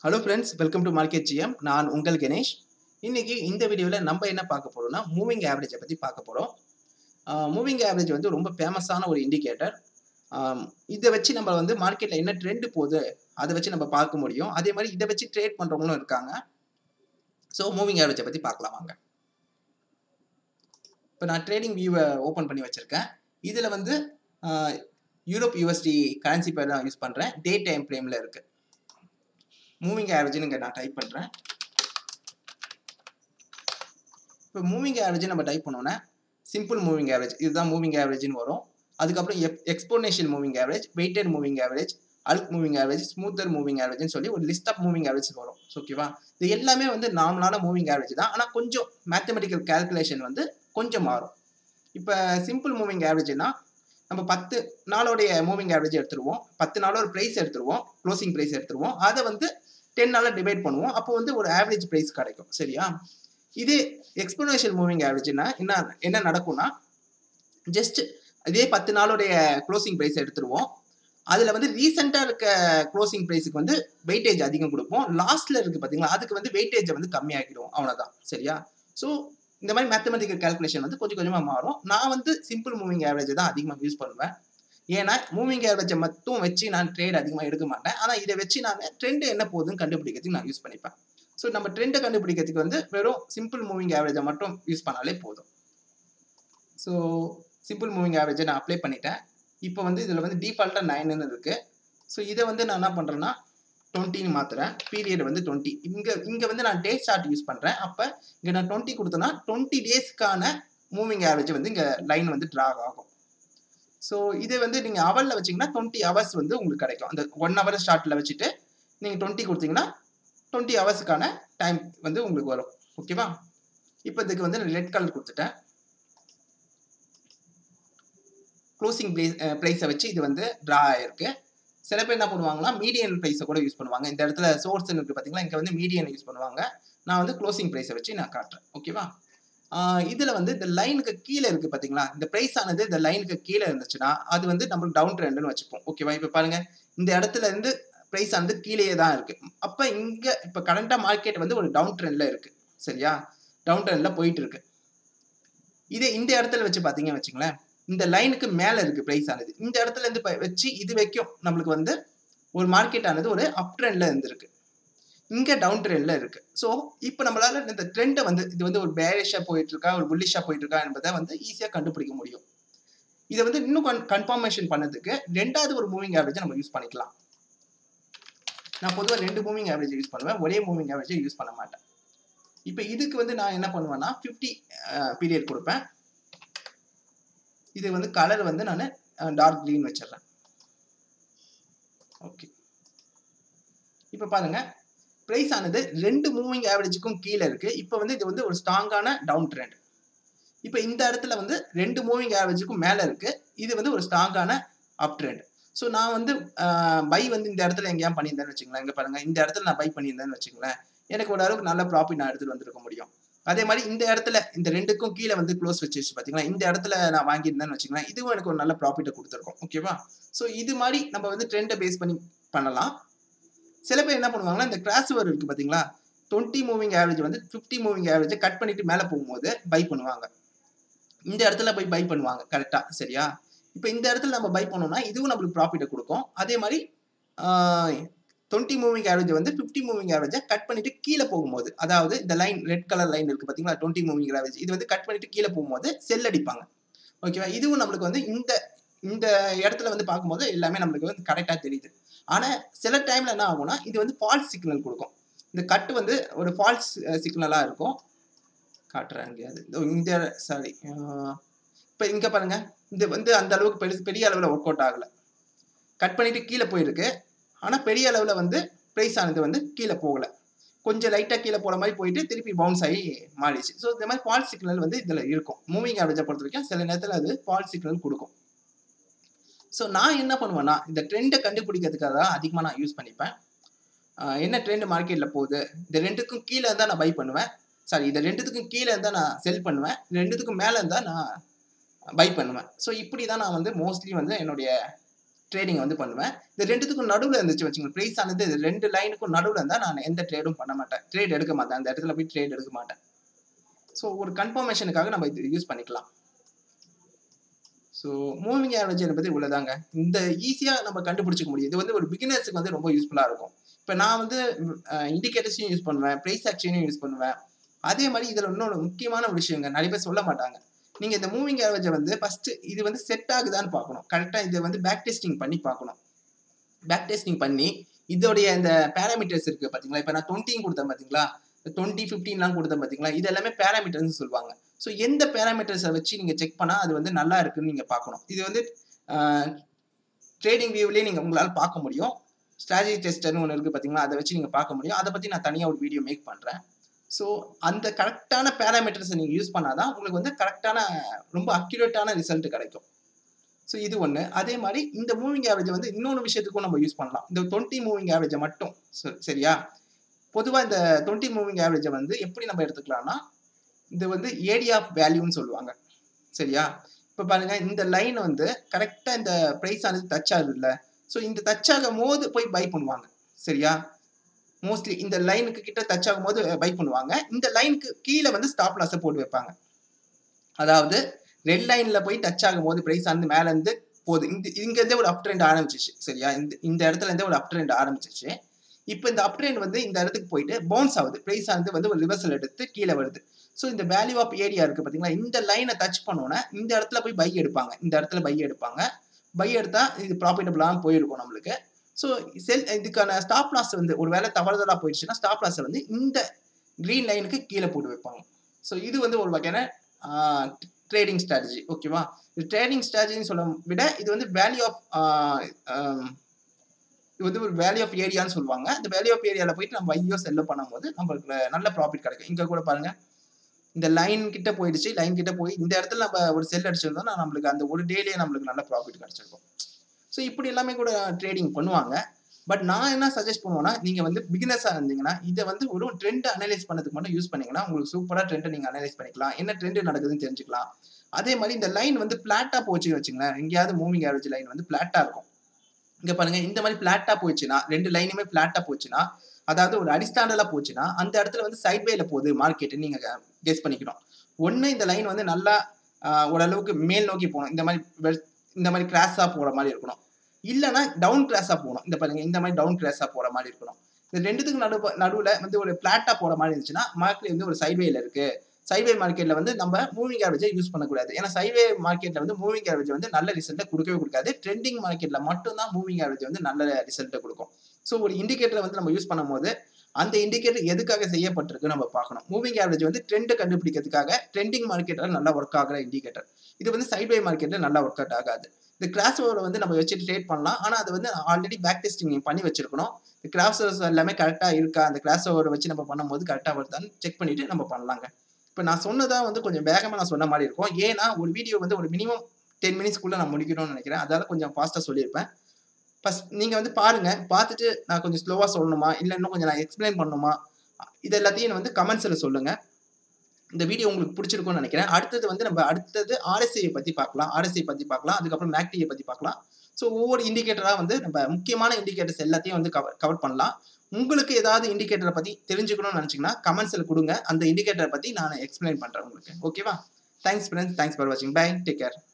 hello friends welcome to market GM நான் உங்கள் கணேஷ் இன்னைக்கு இந்த வீடியோவில் நம்ம என்ன பார்க்க போறோம்னா மூவிங் ஆவரேஜை பற்றி பார்க்க போகிறோம் மூவிங் ஆவரேஜ் வந்து ரொம்ப ஃபேமஸான ஒரு இண்டிகேட்டர் இதை வச்சு நம்ம வந்து மார்க்கெட்டில் என்ன ட்ரெண்டு போகுது அதை வச்சு நம்ம பார்க்க முடியும் அதே மாதிரி இதை வச்சு ட்ரேட் பண்ணுறவங்களும் இருக்காங்க ஸோ மூவிங் ஆவரேஜை பற்றி பார்க்கலாம் வாங்க இப்போ நான் ட்ரேடிங் வியூவை ஓப்பன் பண்ணி வச்சுருக்கேன் இதில் வந்து யூரோப் யூஎஸ்டி கரன்சி பேர் தான் யூஸ் பண்ணுறேன் டே டைம் ஃப்ரேமில் இருக்குது மூவிங் ஆவரேஜ்னு இங்கே நான் டைப் பண்ணுறேன் இப்போ மூவிங் ஆவரேஜ் நம்ம டைப் பண்ணோன்னே சிம்பிள் மூவிங் ஆவரேஜ் இதுதான் மூவிங் ஆவரேஜ்னு வரும் அதுக்கப்புறம் எப் exponential moving average weighted moving average அல்க் மூவிங் ஆவரேஜ் ஸ்மூத்தர் மூவிங் ஆவரேஜ்னு சொல்லி ஒரு லிஸ்ட் ஆஃப் மூவிங் ஆவரேஜ் வரும் ஓகேவா இது எல்லாமே வந்து நார்மலான மூவிங் ஆவரேஜ் தான் ஆனால் கொஞ்சம் மேத்தமெட்டிக்கல் கேல்குலேஷன் வந்து கொஞ்சம் மாறும் இப்போ சிம்பிள் மூவிங் ஆவரேஜ்னா நம்ம பத்து நாளோடைய மூவிங் ஆவரேஜ் எடுத்துருவோம் பத்து நாளோட ப்ரைஸ் எடுத்துருவோம் க்ளோசிங் ப்ரைஸ் எடுத்துருவோம் அதை வந்து டென் நாளில் டிவைட் பண்ணுவோம் அப்போ வந்து ஒரு ஆவரேஜ் ப்ரைஸ் கிடைக்கும் சரியா இது எக்ஸ்போனேஷியல் மூவிங் ஆவரேஜ்னா என்ன என்ன நடக்கும்னா ஜஸ்ட் இதே பத்து நாளுடைய க்ளோசிங் ப்ரைஸ் எடுத்துருவோம் அதில் வந்து ரீசெண்டாக இருக்க க்ளோசிங் ப்ரைஸுக்கு வந்து வெயிட்டேஜ் அதிகம் கொடுப்போம் லாஸ்ட்டில் இருக்குது பார்த்தீங்களா அதுக்கு வந்து வெயிட்டேஜை வந்து கம்மியாக்கிடுவோம் அவ்வளோதான் சரியா ஸோ இந்த மாதிரி மேத்தமெட்டிக்கல் கால்குலேஷன் வந்து கொஞ்சம் கொஞ்சமாக மாறும் நான் வந்து சிம்பிள் மூவிங் ஆவரேஜ் தான் அதிகமாக யூஸ் பண்ணுவேன் ஏன்னா மூவிங் ஆவரேஜை மட்டும் வச்சு நான் ட்ரேட் அதிகமாக எடுக்க மாட்டேன் ஆனால் இதை வச்சு நான் ட்ரெண்டு என்ன போகுதுன்னு கண்டுபிடிக்கிறதுக்கு நான் யூஸ் பண்ணிப்பேன் ஸோ நம்ம ட்ரெண்டை கண்டுபிடிக்கிறதுக்கு வந்து வெறும் சிம்பிள் மூவிங் ஆவரேஜை மட்டும் யூஸ் பண்ணாலே போதும் ஸோ சிம்பிள் மூவிங் ஆவரேஜை நான் அப்ளை பண்ணிட்டேன் இப்போ வந்து இதில் வந்து டிஃபால்ட்டாக நைனுன்னு இருக்குது ஸோ இதை வந்து நான் என்ன பண்ணுறேன்னா டுவெண்ட்டின்னு மாற்றுறேன் பீரியட் வந்து டுவெண்ட்டி இங்கே இங்கே வந்து நான் டே சார்ட் யூஸ் பண்ணுறேன் அப்போ இங்கே நான் டுவெண்ட்டி கொடுத்தேன்னா டுவெண்ட்டி டேஸ்க்கான மூவிங் ஆவரேஜ் வந்து இங்கே லைன் வந்து ட்ராக் ஆகும் ஸோ இதை வந்து நீங்கள் ஹவரில் வச்சிங்கன்னா டுவெண்ட்டி ஹவர்ஸ் வந்து உங்களுக்கு கிடைக்கும் அந்த ஒன் ஹவர் ஸ்டார்ட்டில் வச்சுட்டு நீங்கள் டுவெண்ட்டி கொடுத்தீங்கன்னா டுவெண்ட்டி ஹவர்ஸுக்கான டைம் வந்து உங்களுக்கு வரும் ஓகேவா இப்போ இதுக்கு வந்து ரெட் கலர் கொடுத்துட்டேன் க்ளோசிங் ப்ளேஸ் ப்ரைஸை வச்சு இது வந்து ட்ரா ஆயிருக்கு சில பேர் என்ன பண்ணுவாங்கன்னா மீடியன் ப்ரைஸை கூட யூஸ் பண்ணுவாங்க இந்த இடத்துல சோர்ஸ் இருக்குது பார்த்தீங்களா இங்கே வந்து மீடியன் யூஸ் பண்ணுவாங்க நான் வந்து க்ளோசிங் ப்ரைஸை வச்சு நான் காட்டுறேன் ஓகேவா இதில் வந்து இந்த லைனுக்கு கீழே இருக்குது பார்த்தீங்களா இந்த ப்ரைஸ் ஆனது இந்த லைனுக்கு கீழே இருந்துச்சுன்னா அது வந்து நம்மளுக்கு டவுன் ட்ரெண்டுன்னு வச்சுப்போம் ஓகேவா இப்போ பாருங்கள் இந்த இடத்துல இருந்து ப்ரைஸ் ஆனது கீழே தான் இருக்குது அப்போ இங்கே இப்போ கரண்ட்டாக மார்க்கெட் வந்து ஒரு டவுன் ட்ரெண்டில் இருக்குது சரியா டவுன் ட்ரெண்டில் போயிட்டு இருக்கு இதே இந்த இடத்துல வச்சு பார்த்தீங்கன்னு வச்சுங்களேன் இந்த லைனுக்கு மேலே இருக்குது ப்ரைஸ் ஆனது இந்த இடத்துல இருந்து வச்சு இது வரைக்கும் நம்மளுக்கு வந்து ஒரு மார்க்கெட் ஆனது ஒரு அப் ட்ரெண்டில் இருந்திருக்கு இங்கே டவுன் ட்ரெண்டில் இருக்குது ஸோ இப்போ நம்மளால இந்த ட்ரெண்டை வந்து இது வந்து ஒரு பேரிஷாக போயிட்டு இருக்கா ஒரு புல்லிஷாக போயிட்டு இருக்கா என்பதை வந்து ஈஸியாக கண்டுபிடிக்க முடியும் இதை வந்து இன்னும் கன் கன்ஃபார்மேஷன் பண்ணதுக்கு ரெண்டாவது ஒரு மூவிங் ஆவரேஜை நம்ம யூஸ் பண்ணிக்கலாம் நான் பொதுவாக ரெண்டு மூவிங் ஆவரேஜ் யூஸ் பண்ணுவேன் ஒரே மூவிங் ஆவரேஜை யூஸ் பண்ண மாட்டேன் இப்போ இதுக்கு வந்து நான் என்ன பண்ணுவேன்னா ஃபிஃப்டி பீரியட் கொடுப்பேன் இது வந்து கலர் வந்து நான் டார்க் க்ரீன் வச்சிடுறேன் ஓகே இப்போ பாருங்க ப்ரைஸ் ஆனது ரெண்டு மூவிங் ஆவரேஜுக்கும் கீழே இருக்கு இப்போ வந்து இது வந்து ஒரு ஸ்ட்ராங்கான டவுன் ட்ரெண்ட் இப்போ இந்த இடத்துல வந்து ரெண்டு மூவிங் ஆவரேஜுக்கும் மேலே இருக்கு இது வந்து ஒரு ஸ்ட்ராங்கான அப் ட்ரெண்ட் ஸோ நான் வந்து பை வந்து இந்த இடத்துல எங்கேயா பண்ணியிருந்தேன்னு வச்சுங்களேன் இங்கே பாருங்க இந்த இடத்துல நான் பை பண்ணியிருந்தேன்னு வச்சுங்களேன் எனக்கு ஒரு அளவுக்கு நல்ல ப்ராஃபிட் நான் எடுத்துகிட்டு வந்திருக்க முடியும் அதே மாதிரி இந்த இடத்துல இந்த ரெண்டுக்கும் கீழே வந்து க்ளோஸ் வச்சிருச்சு பார்த்தீங்களா இந்த இடத்துல நான் வாங்கியிருந்தேன்னு வச்சுக்கலாம் இதுவும் எனக்கு ஒரு நல்ல ப்ராஃபிட்டை கொடுத்துருக்கோம் ஓகேவா ஸோ இது மாதிரி நம்ம வந்து ட்ரெண்டை பேஸ் பண்ணி பண்ணலாம் சில பேர் என்ன பண்ணுவாங்கன்னா இந்த கிராஸ் ஓவர் இருக்குது பார்த்தீங்களா டுவெண்ட்டி மூவிங் ஆவரேஜ் வந்து ஃபிஃப்டி மூவிங் ஆவரேஜை கட் பண்ணிட்டு மேலே போகும்போது பை பண்ணுவாங்க இந்த இடத்துல போய் பை பண்ணுவாங்க கரெக்டாக சரியா இப்போ இந்த இடத்துல நம்ம பை பண்ணோம்னா இதுவும் நம்மளுக்கு ப்ராஃபிட்டை கொடுக்கும் அதே மாதிரி டுவெண்ட்டி மூவிங் ஆவரேஜ் வந்து ஃபிஃப்டி மூவிங் ஆவரேஜை கட் பண்ணிட்டு கீழே போகும்போது அதாவது இந்த லைன் ரெட் கலர் லைன் இருக்குது பார்த்தீங்களா டுவெண்ட்டி மூவிங் ஆவரேஜ் இது வந்து கட் பண்ணிட்டு கீழே போகும்போது செல் அடிப்பாங்க ஓகேவா இதுவும் நம்மளுக்கு வந்து இந்த இந்த இடத்துல வந்து பார்க்கும்போது எல்லாமே நம்மளுக்கு வந்து கரெக்டாக தெரியுது ஆனால் சில டைமில் என்ன ஆகும்னா இது வந்து ஃபால்ஸ் சிக்னல் கொடுக்கும் இந்த கட்டு வந்து ஒரு ஃபால்ஸ் சிக்னலாக இருக்கும் காட்டுறேன் எங்கேயாவது இந்த சாரி இப்போ இங்கே பாருங்கள் இது வந்து அந்த அளவுக்கு பெரிய பெரிய அளவில் ஒர்க் அவுட் ஆகலை கட் பண்ணிட்டு கீழே போயிருக்கு ஆனால் பெரிய அளவில் வந்து ப்ரைஸ் ஆனது வந்து கீழே போகலை கொஞ்சம் லைட்டாக கீழே போகிற மாதிரி போயிட்டு திருப்பி பவுன்ஸ் ஆகி மாறிடுச்சு ஸோ இந்த மாதிரி ஃபால்ஸ் சிக்னல் வந்து இதில் இருக்கும் மூவிங் ஆவரேஜை பொறுத்த வரைக்கும் சில நேரத்தில் அது ஃபால்ஸ் சிக்னல் கொடுக்கும் ஸோ நான் என்ன பண்ணுவேன்னா இந்த ட்ரெண்டை கண்டுபிடிக்கிறதுக்காக தான் அதிகமாக நான் யூஸ் பண்ணிப்பேன் என்ன ட்ரெண்ட் மார்க்கெட்டில் போகுது இந்த ரெண்டுக்கும் கீழே இருந்தால் நான் பை பண்ணுவேன் சாரி இந்த ரெண்டுத்துக்கும் கீழே இருந்தால் நான் செல் பண்ணுவேன் ரெண்டுத்துக்கும் மேலே இருந்தால் நான் பை பண்ணுவேன் ஸோ இப்படி தான் நான் வந்து மோஸ்ட்லி வந்து என்னுடைய ட்ரேடிங் வந்து பண்ணுவேன் இந்த ரெண்டுத்துக்கும் நடுவில் இருந்துச்சு வச்சுங்க ப்ரைஸ் ஆனது இது ரெண்டு லைனுக்கும் நடுவில் இருந்தால் நான் எந்த ட்ரேடும் பண்ண மாட்டேன் ட்ரேட் எடுக்க மாட்டேன் அந்த இடத்துல போய் ட்ரேட் எடுக்க மாட்டேன் ஸோ ஒரு கன்ஃபர்மேஷனுக்காக நம்ம இது யூஸ் பண்ணிக்கலாம் ஸோ மூவிங் ஆவரேஜ் பற்றி உள்ளதாங்க இந்த ஈஸியாக நம்ம கண்டுபிடிச்சிக்க முடியும் இது வந்து ஒரு பிகினர்ஸுக்கு வந்து ரொம்ப யூஸ்ஃபுல்லாக இருக்கும் இப்போ நான் வந்து இண்டிகேட்டர்ஸையும் யூஸ் பண்ணுவேன் ப்ரைஸ் ஆக்ஷனையும் யூஸ் பண்ணுவேன் அதே மாதிரி இதில் இன்னொரு முக்கியமான ஒரு விஷயங்க நிறைய பேர் சொல்ல மாட்டாங்க நீங்கள் இந்த மூவிங் ஆவரேஜை வந்து ஃபஸ்ட்டு இது வந்து செட் ஆகுதான்னு பார்க்கணும் கரெக்டாக இதை வந்து பேக் டெஸ்டிங் பண்ணி பார்க்கணும் பேக் டெஸ்டிங் பண்ணி இதோடைய இந்த பேராமீட்டர்ஸ் இருக்குது பார்த்தீங்களா இப்போ நான் டுவெண்ட்டியும் கொடுத்தேன் பார்த்தீங்களா டுவெண்ட்டி ஃபிஃப்டின்லாம் கொடுத்தேன் பார்த்தீங்களா இது எல்லாமே பேராமீட்டர்ஸ் சொல்லுவாங்க ஸோ எந்த பேராமீட்டர்ஸை வச்சு நீங்கள் செக் பண்ணால் அது வந்து நல்லா இருக்குன்னு நீங்கள் பார்க்கணும் இது வந்து ட்ரேடிங் வியூவிலே நீங்கள் உங்களால் பார்க்க முடியும் ஸ்ட்ராட்டஜி டெஸ்டர்னு ஒன்று இருக்குது பார்த்தீங்களா அதை வச்சு நீங்கள் பார்க்க முடியும் அதை பற்றி நான் தனியாக ஒரு வீடியோ மேக் பண்ணுறேன் ஸோ அந்த கரெக்டான பேராமீட்டர்ஸை நீங்கள் யூஸ் பண்ணால் தான் உங்களுக்கு வந்து கரெக்டான ரொம்ப அக்யூரேட்டான ரிசல்ட் கிடைக்கும் ஸோ இது ஒன்று அதே மாதிரி இந்த மூவிங் ஆவரேஜை வந்து இன்னொன்று விஷயத்துக்கும் நம்ம யூஸ் பண்ணலாம் இந்த டுவெண்ட்டி மூவிங் ஆவரேஜை மட்டும் சரியா பொதுவாக இந்த டுவெண்ட்டி மூவிங் ஆவரேஜை வந்து எப்படி நம்ம எடுத்துக்கலாம்னா இது வந்து ஏரியா ஆஃப் வேல்யூன்னு சொல்லுவாங்க சரியா இப்போ பாருங்க இந்த லைன் வந்து கரெக்டாக இந்த ப்ரைஸ் ஆனது டச் ஆகுது இல்லை ஸோ இந்த டச் ஆகும் போது போய் பை பண்ணுவாங்க சரியா மோஸ்ட்லி இந்த லைனுக்கு கிட்ட டச் ஆகும் போது பை பண்ணுவாங்க இந்த லைனுக்கு கீழே வந்து ஸ்டாப் லாஸை போட்டு வைப்பாங்க அதாவது ரெட் லைனில் போய் டச் ஆகும் போது ப்ரைஸ் ஆனது மேலேருந்து போகுது இந்த இங்கேருந்தே ஒரு அப் ட்ரெண்ட் ஆரம்பிச்சிச்சு சரியா இந்த இந்த இடத்துல இருந்தே ஒரு அப் ட்ரெண்ட் ஆரம்பிச்சிச்சு இப்போ இந்த அப் ட்ரெண்ட் வந்து இந்த இடத்துக்கு போயிட்டு பவுன்ஸ் ஆகுது ப்ரைஸ் ஆனது வந்து ஒரு ரிவர்சல் எடுத்து கீழே வருது ஸோ இந்த வேல்யூ ஆஃப் ஏரியா இருக்குது பார்த்தீங்களா இந்த லைனை டச் பண்ணோன்னே இந்த இடத்துல போய் பை எடுப்பாங்க இந்த இடத்துல பை எடுப்பாங்க பை எடுத்தால் இது ப்ராஃபிட்டபுளாக போயிருக்கும் நம்மளுக்கு ஸோ செல் இதுக்கான ஸ்டாப் லாஸ் வந்து ஒரு வேலை தவறுதலாக போயிடுச்சுன்னா ஸ்டாப் லாஸை வந்து இந்த க்ரீன் லைனுக்கு கீழே போட்டு வைப்பாங்க ஸோ இது வந்து ஒரு வகையான ட்ரேடிங் ஸ்ட்ராட்டஜி ஓகேவா இது ட்ரேடிங் ஸ்ட்ராட்டஜின்னு சொல்ல விட இது வந்து வேல்யூ ஆஃப் இது வந்து ஒரு வேல்யூ ஆஃப் ஏரியான்னு சொல்லுவாங்க இந்த வேல்யூ ஆஃப் ஏரியாவில் போயிட்டு நம்ம ஐயோ செல்லோ பண்ணும்போது நம்மளுக்கு நல்ல ப்ராஃபிட் கிடைக்கும் இங்கே கூட பாருங்க இந்த லைன் கிட்ட போயிடுச்சு லைன் கிட்ட போய் இந்த இடத்துல நம்ம ஒரு செல் அடிச்சிருந்தோம்னா நம்மளுக்கு அந்த ஒரு டேலேயே நம்மளுக்கு நல்ல ப்ராஃபிட் கிடைச்சிருக்கும் ஸோ இப்படி எல்லாமே கூட ட்ரேடிங் பண்ணுவாங்க பட் நான் என்ன சஜஸ்ட் பண்ணுவேன்னா நீங்கள் வந்து பிகினஸாக இருந்தீங்கன்னா இதை வந்து ஒரு ட்ரெண்டை அனலைஸ் பண்ணதுக்கு மட்டும் யூஸ் பண்ணீங்கன்னா உங்களுக்கு சூப்பராக ட்ரெண்டை நீங்கள் அனலைஸ் பண்ணிக்கலாம் என்ன ட்ரெண்ட் நடக்குதுன்னு தெரிஞ்சுக்கலாம் அதே மாதிரி இந்த லைன் வந்து பிளாட்டாக போச்சுன்னு வச்சுங்களேன் எங்கேயாவது மூவிங் ஆவரேஜ் லைன் வந்து பிளாட்டாக இருக்கும் இங்கே பாருங்க இந்த மாதிரி பிளாட்டாக போச்சுன்னா ரெண்டு லைனுமே பிளாட்டாக போச்சுன்னா அதாவது ஒரு அடிஸ்டாண்டலாக போச்சுன்னா அந்த இடத்துல வந்து சைட்வேல போகுது மார்க்கெட்டு நீங்கள் கெஸ் பண்ணிக்கணும் ஒன்று இந்த லைன் வந்து நல்லா ஓரளவுக்கு மேல் நோக்கி போகணும் இந்த மாதிரி இந்த மாதிரி கிராஸாக போகிற மாதிரி இருக்கணும் இல்லைனா டவுன் கிராஸாக போகணும் இந்த பாருங்க இந்த மாதிரி டவுன் கிராஸாக போகிற மாதிரி இருக்கணும் இந்த ரெண்டுத்துக்கு நடு நடுவில் வந்து ஒரு பிளாட்டாக போகிற மாதிரி இருந்துச்சுன்னா மார்க்கெட் வந்து ஒரு சைட்வேல இருக்குது சைட்வே மார்க்கெட்டில் வந்து நம்ம மூவிங் ஆவரேஜை யூஸ் பண்ணக்கூடாது ஏன்னா சைட்வே மார்க்கெட்டில் வந்து மூவிங் ஆவரேஜ் வந்து நல்ல ரிசல்ட்டை கொடுக்கவே கொடுக்காது ட்ரெண்டிங் மார்க்கெட்டில் மட்டும்தான் மூவிங் ஆவரேஜ் வந்து நல்ல ரிசல்ட்டை கொடுக்கும் ஸோ ஒரு இண்டிகேட்டரை வந்து நம்ம யூஸ் பண்ணும்போது அந்த இண்டிகேட்டர் எதுக்காக செய்யப்பட்டிருக்கு நம்ம பார்க்கணும் மூவிங் ஆவரேஜ் வந்து ட்ரெண்ட் கண்டுபிடிக்கிறதுக்காக ட்ரெண்டிங் மார்க்கெட்டில் நல்லா ஒர்க் ஆகிற இண்டிகேட்டர் இது வந்து சைட்வே மார்க்கெட்டில் நல்லா ஒர்க் அவுட் ஆகாது இந்த கிராஸ் ஓவரை வந்து நம்ம வச்சு ட்ரேட் பண்ணலாம் ஆனால் அது வந்து ஆல்ரெடி பேக் டெஸ்டிங் பண்ணி வச்சிருக்கணும் இந்த கிராஸ் ஓவர்ஸ் எல்லாமே கரெக்டாக இருக்கா அந்த கிராஸ் ஓவரை வச்சு நம்ம பண்ணும்போது கரெக்டாக வருதான்னு செக் பண்ணிட்டு நம்ம பண்ணலாங்க இப்போ நான் சொன்னதா வந்து கொஞ்சம் வேகமாக நான் சொன்ன மாதிரி இருக்கும் ஏன்னா ஒரு வீடியோ வந்து ஒரு மினிமம் டென் மினிட்ஸ்க்குள்ளே நான் முடிக்கணும்னு நினைக்கிறேன் அதால் கொஞ்சம் ஃபாஸ்ட்டாக சொல்லியிருப்பேன் ஃபஸ்ட் நீங்கள் வந்து பாருங்கள் பார்த்துட்டு நான் கொஞ்சம் ஸ்லோவாக சொல்லணுமா இல்லை இன்னும் கொஞ்சம் நான் எக்ஸ்பிளைன் பண்ணணுமா இது எல்லாத்தையும் வந்து கமெண்ட்ஸில் சொல்லுங்கள் இந்த வீடியோ உங்களுக்கு பிடிச்சிருக்கும்னு நினைக்கிறேன் அடுத்தது வந்து நம்ம அடுத்தது ஆர்எஸ்ஐயை பற்றி பார்க்கலாம் ஆர்எஸ்ஐ பற்றி பார்க்கலாம் அதுக்கப்புறம் மேக்டியை பற்றி பார்க்கலாம் ஸோ ஒவ்வொரு இண்டிகேட்டராக வந்து நம்ம முக்கியமான இண்டிகேட்டர்ஸ் எல்லாத்தையும் வந்து கவர் கவர் பண்ணலாம் உங்களுக்கு ஏதாவது இண்டிகேட்டரை பற்றி தெரிஞ்சுக்கணும்னு நினச்சிங்கன்னா கமெண்ட்ஸில் கொடுங்க அந்த இண்டிகேட்டரை பற்றி நான் எக்ஸ்பிளைன் பண்ணுறேன் உங்களுக்கு ஓகேவா தேங்க்ஸ் ஃப்ரெண்ட்ஸ் தேங்க்ஸ் ஃபார் வாட்சிங் பை டேக் கேர்